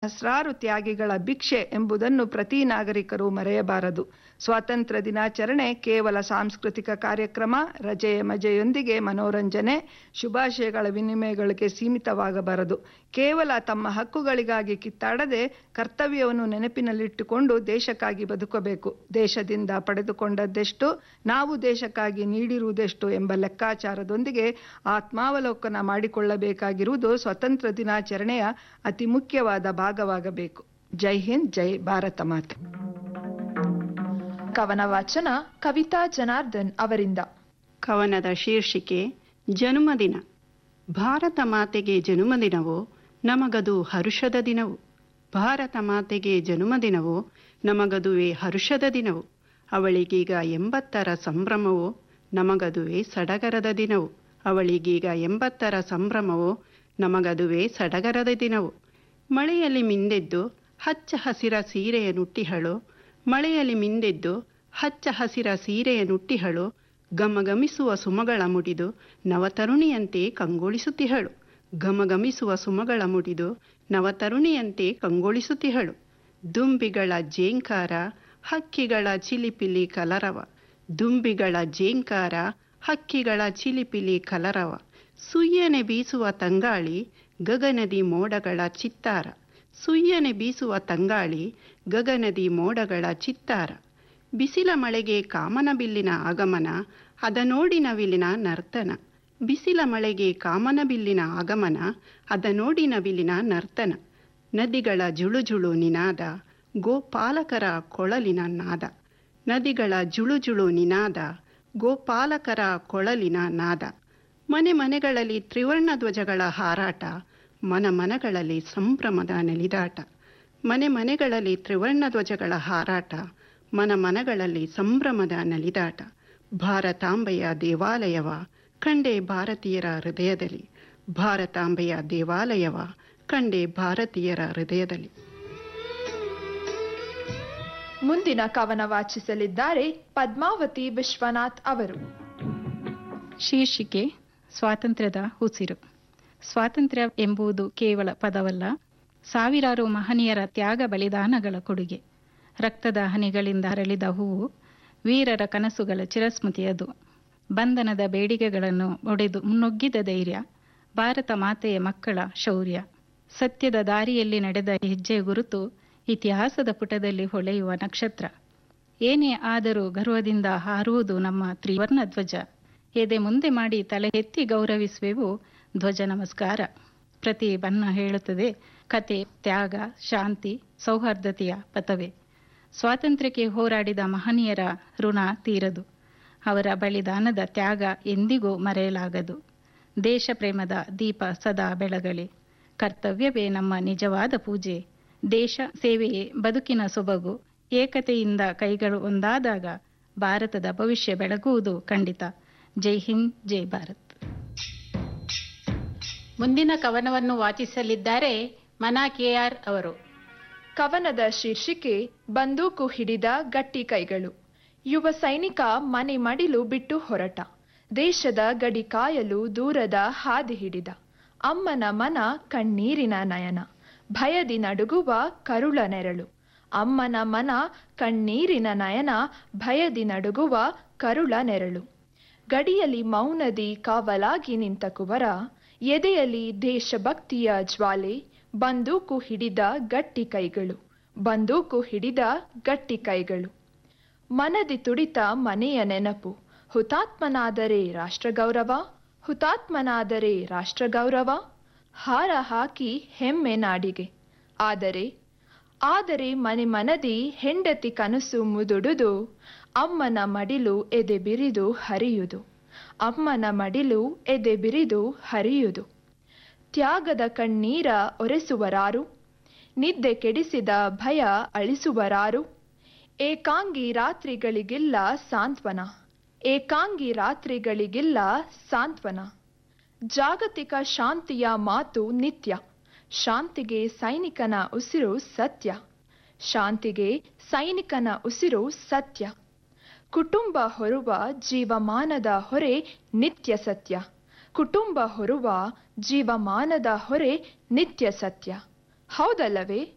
ಸಹಸ್ರಾರು ತ್ಯಾಗಿಗಳ ಭಿಕ್ಷೆ ಎಂಬುದನ್ನು ಪ್ರತಿ ನಾಗರಿಕರು ಮರೆಯಬಾರದು ಸ್ವಾತಂತ್ರ್ಯ ದಿನಾಚರಣೆ ಕೇವಲ ಸಾಂಸ್ಕೃತಿಕ ಕಾರ್ಯಕ್ರಮ ರಜೆಯ ಮಜೆಯೊಂದಿಗೆ ಮನೋರಂಜನೆ ಶುಭಾಶಯಗಳ ವಿನಿಮಯಗಳಿಗೆ ಸೀಮಿತವಾಗಬಾರದು ಕೇವಲ ತಮ್ಮ ಹಕ್ಕುಗಳಿಗಾಗಿ ಕಿತ್ತಾಡದೆ ಕರ್ತವ್ಯವನ್ನು ನೆನಪಿನಲ್ಲಿಟ್ಟುಕೊಂಡು ದೇಶಕ್ಕಾಗಿ ಬದುಕಬೇಕು ದೇಶದಿಂದ ಪಡೆದುಕೊಂಡದ್ದೆಷ್ಟು ನಾವು ದೇಶಕ್ಕಾಗಿ ನೀಡಿರುವುದೆಷ್ಟು ಎಂಬ ಲೆಕ್ಕಾಚಾರದೊಂದಿಗೆ ಆತ್ಮಾವಲೋಕನ ಮಾಡಿಕೊಳ್ಳಬೇಕಾಗಿರುವುದು ಸ್ವತಂತ್ರ ದಿನಾಚರಣೆಯ ಅತಿ ಮುಖ್ಯವಾದ ಭಾಗವಾಗಬೇಕು ಜೈ ಹಿಂದ್ ಜೈ ಭಾರತ ಮಾತೆ ಕವನ ವಾಚನ ಕವಿತಾ ಜನಾರ್ದನ್ ಅವರಿಂದ ಕವನದ ಶೀರ್ಷಿಕೆ ಜನುಮದಿನ ಭಾರತ ಮಾತೆಗೆ ಜನುಮದಿನವು ನಮಗದು ಹರುಷದ ದಿನವು ಭಾರತ ಮಾತೆಗೆ ಜನುಮದಿನವು ನಮಗದುವೆ ಹರುಷದ ದಿನವು ಅವಳಿಗೀಗ ಎಂಬತ್ತರ ಸಂಭ್ರಮವು ನಮಗದುವೆ ಸಡಗರದ ದಿನವು ಅವಳಿಗೀಗ ಎಂಬತ್ತರ ಸಂಭ್ರಮವು ನಮಗದುವೆ ಸಡಗರದ ದಿನವು ಮಳೆಯಲ್ಲಿ ಮಿಂದೆದ್ದು ಹಚ್ಚ ಹಸಿರ ಸೀರೆಯ ನುಟ್ಟಿಹಳು ಮಳೆಯಲ್ಲಿ ಮಿಂದೆದ್ದು ಹಚ್ಚ ಹಸಿರ ಸೀರೆಯ ನುಟ್ಟಿಹಳು ಗಮಗಮಿಸುವ ಸುಮಗಳ ಮುಡಿದು ನವತರುಣಿಯಂತೆ ಕಂಗೊಳಿಸುತ್ತಿಹಳು ಗಮಗಮಿಸುವ ಸುಮಗಳ ಮುಡಿದು ನವತರುಣಿಯಂತೆ ಕಂಗೊಳಿಸುತ್ತಿಹಳು ದುಂಬಿಗಳ ಜೇಂಕಾರ ಹಕ್ಕಿಗಳ ಚಿಲಿಪಿಲಿ ಕಲರವ ದುಂಬಿಗಳ ಜೇಂಕಾರ ಹಕ್ಕಿಗಳ ಚಿಲಿಪಿಲಿ ಕಲರವ ಸುಯ್ಯನೆ ಬೀಸುವ ತಂಗಾಳಿ ಗಗನದಿ ಮೋಡಗಳ ಚಿತ್ತಾರ ಸುಯ್ಯನೆ ಬೀಸುವ ತಂಗಾಳಿ ಗಗನದಿ ಮೋಡಗಳ ಚಿತ್ತಾರ ಬಿಸಿಲ ಮಳೆಗೆ ಕಾಮನ ಬಿಲ್ಲಿನ ಆಗಮನ ಅದ ನೋಡಿ ನವಿಲಿನ ನರ್ತನ ಬಿಸಿಲ ಮಳೆಗೆ ಕಾಮನ ಬಿಲ್ಲಿನ ಆಗಮನ ಅದ ನೋಡಿ ನವಿಲಿನ ನರ್ತನ ನದಿಗಳ ಜುಳುಜುಳು ನಿನಾದ ಗೋಪಾಲಕರ ಕೊಳಲಿನ ನಾದ ನದಿಗಳ ಜುಳುಜುಳು ನಿನಾದ ಗೋಪಾಲಕರ ಕೊಳಲಿನ ನಾದ ಮನೆ ಮನೆಗಳಲ್ಲಿ ತ್ರಿವರ್ಣ ಧ್ವಜಗಳ ಹಾರಾಟ ಮನ ಮನಗಳಲ್ಲಿ ಸಂಭ್ರಮದ ನಲಿದಾಟ ಮನೆ ಮನೆಗಳಲ್ಲಿ ತ್ರಿವರ್ಣ ಧ್ವಜಗಳ ಹಾರಾಟ ಮನ ಮನಗಳಲ್ಲಿ ಸಂಭ್ರಮದ ನಲಿದಾಟ ಭಾರತಾಂಬೆಯ ದೇವಾಲಯವ ಕಂಡೆ ಭಾರತೀಯರ ಹೃದಯದಲ್ಲಿ ಭಾರತಾಂಬೆಯ ದೇವಾಲಯವ ಕಂಡೆ ಭಾರತೀಯರ ಹೃದಯದಲ್ಲಿ ಮುಂದಿನ ಕವನ ವಾಚಿಸಲಿದ್ದಾರೆ ಪದ್ಮಾವತಿ ವಿಶ್ವನಾಥ್ ಅವರು ಶೀರ್ಷಿಕೆ ಸ್ವಾತಂತ್ರ್ಯದ ಉಸಿರು ಸ್ವಾತಂತ್ರ್ಯ ಎಂಬುದು ಕೇವಲ ಪದವಲ್ಲ ಸಾವಿರಾರು ಮಹನೀಯರ ತ್ಯಾಗ ಬಲಿದಾನಗಳ ಕೊಡುಗೆ ರಕ್ತದ ಹನಿಗಳಿಂದ ಅರಳಿದ ಹೂವು ವೀರರ ಕನಸುಗಳ ಚಿರಸ್ಮೃತಿಯದು ಬಂಧನದ ಬೇಡಿಕೆಗಳನ್ನು ಒಡೆದು ಮುನ್ನುಗ್ಗಿದ ಧೈರ್ಯ ಭಾರತ ಮಾತೆಯ ಮಕ್ಕಳ ಶೌರ್ಯ ಸತ್ಯದ ದಾರಿಯಲ್ಲಿ ನಡೆದ ಹೆಜ್ಜೆ ಗುರುತು ಇತಿಹಾಸದ ಪುಟದಲ್ಲಿ ಹೊಳೆಯುವ ನಕ್ಷತ್ರ ಏನೇ ಆದರೂ ಗರ್ವದಿಂದ ಹಾರುವುದು ನಮ್ಮ ತ್ರಿವರ್ಣ ಧ್ವಜ ಎದೆ ಮುಂದೆ ಮಾಡಿ ತಲೆ ಎತ್ತಿ ಗೌರವಿಸುವೆವು ಧ್ವಜ ನಮಸ್ಕಾರ ಪ್ರತಿ ಬಣ್ಣ ಹೇಳುತ್ತದೆ ಕತೆ ತ್ಯಾಗ ಶಾಂತಿ ಸೌಹಾರ್ದತೆಯ ಪಥವೇ ಸ್ವಾತಂತ್ರ್ಯಕ್ಕೆ ಹೋರಾಡಿದ ಮಹನೀಯರ ಋಣ ತೀರದು ಅವರ ಬಲಿದಾನದ ತ್ಯಾಗ ಎಂದಿಗೂ ಮರೆಯಲಾಗದು ದೇಶ ಪ್ರೇಮದ ದೀಪ ಸದಾ ಬೆಳಗಲಿ ಕರ್ತವ್ಯವೇ ನಮ್ಮ ನಿಜವಾದ ಪೂಜೆ ದೇಶ ಸೇವೆಯೇ ಬದುಕಿನ ಸೊಬಗು ಏಕತೆಯಿಂದ ಕೈಗಳು ಒಂದಾದಾಗ ಭಾರತದ ಭವಿಷ್ಯ ಬೆಳಗುವುದು ಖಂಡಿತ ಜೈ ಹಿಂದ್ ಜೈ ಭಾರತ್ ಮುಂದಿನ ಕವನವನ್ನು ವಾಚಿಸಲಿದ್ದಾರೆ ಮನಾ ಕೆಆರ್ ಅವರು ಕವನದ ಶೀರ್ಷಿಕೆ ಬಂದೂಕು ಹಿಡಿದ ಗಟ್ಟಿ ಕೈಗಳು ಯುವ ಸೈನಿಕ ಮನೆ ಮಡಿಲು ಬಿಟ್ಟು ಹೊರಟ ದೇಶದ ಗಡಿ ಕಾಯಲು ದೂರದ ಹಾದಿ ಹಿಡಿದ ಅಮ್ಮನ ಮನ ಕಣ್ಣೀರಿನ ನಯನ ಭಯದಿ ನಡುಗುವ ಕರುಳ ನೆರಳು ಅಮ್ಮನ ಮನ ಕಣ್ಣೀರಿನ ನಯನ ಭಯದಿ ನಡುಗುವ ಕರುಳ ನೆರಳು ಗಡಿಯಲ್ಲಿ ಮೌನದಿ ಕಾವಲಾಗಿ ನಿಂತ ಕುವರ ಎದೆಯಲ್ಲಿ ದೇಶಭಕ್ತಿಯ ಜ್ವಾಲೆ ಬಂದೂಕು ಹಿಡಿದ ಗಟ್ಟಿ ಕೈಗಳು ಬಂದೂಕು ಹಿಡಿದ ಗಟ್ಟಿ ಕೈಗಳು ಮನದಿ ತುಡಿತ ಮನೆಯ ನೆನಪು ಹುತಾತ್ಮನಾದರೆ ರಾಷ್ಟ್ರಗೌರವ ಹುತಾತ್ಮನಾದರೆ ರಾಷ್ಟ್ರಗೌರವ ಹಾರ ಹಾಕಿ ಹೆಮ್ಮೆ ನಾಡಿಗೆ ಆದರೆ ಆದರೆ ಮನೆ ಮನದಿ ಹೆಂಡತಿ ಕನಸು ಮುದುಡುದು ಅಮ್ಮನ ಮಡಿಲು ಎದೆ ಬಿರಿದು ಹರಿಯುವುದು ಅಮ್ಮನ ಮಡಿಲು ಎದೆ ಬಿರಿದು ಹರಿಯುವುದು ತ್ಯಾಗದ ಕಣ್ಣೀರ ಒರೆಸುವರಾರು ನಿದ್ದೆ ಕೆಡಿಸಿದ ಭಯ ಅಳಿಸುವರಾರು ಏಕಾಂಗಿ ರಾತ್ರಿಗಳಿಗಿಲ್ಲ ಸಾಂತ್ವನ ಏಕಾಂಗಿ ರಾತ್ರಿಗಳಿಗಿಲ್ಲ ಸಾಂತ್ವನ ಜಾಗತಿಕ ಶಾಂತಿಯ ಮಾತು ನಿತ್ಯ ಶಾಂತಿಗೆ ಸೈನಿಕನ ಉಸಿರು ಸತ್ಯ ಶಾಂತಿಗೆ ಸೈನಿಕನ ಉಸಿರು ಸತ್ಯ ಕುಟುಂಬ ಹೊರುವ ಜೀವಮಾನದ ಹೊರೆ ನಿತ್ಯ ಸತ್ಯ ಕುಟುಂಬ ಹೊರುವ ಜೀವಮಾನದ ಹೊರೆ ನಿತ್ಯ ಸತ್ಯ ಹೌದಲ್ಲವೇ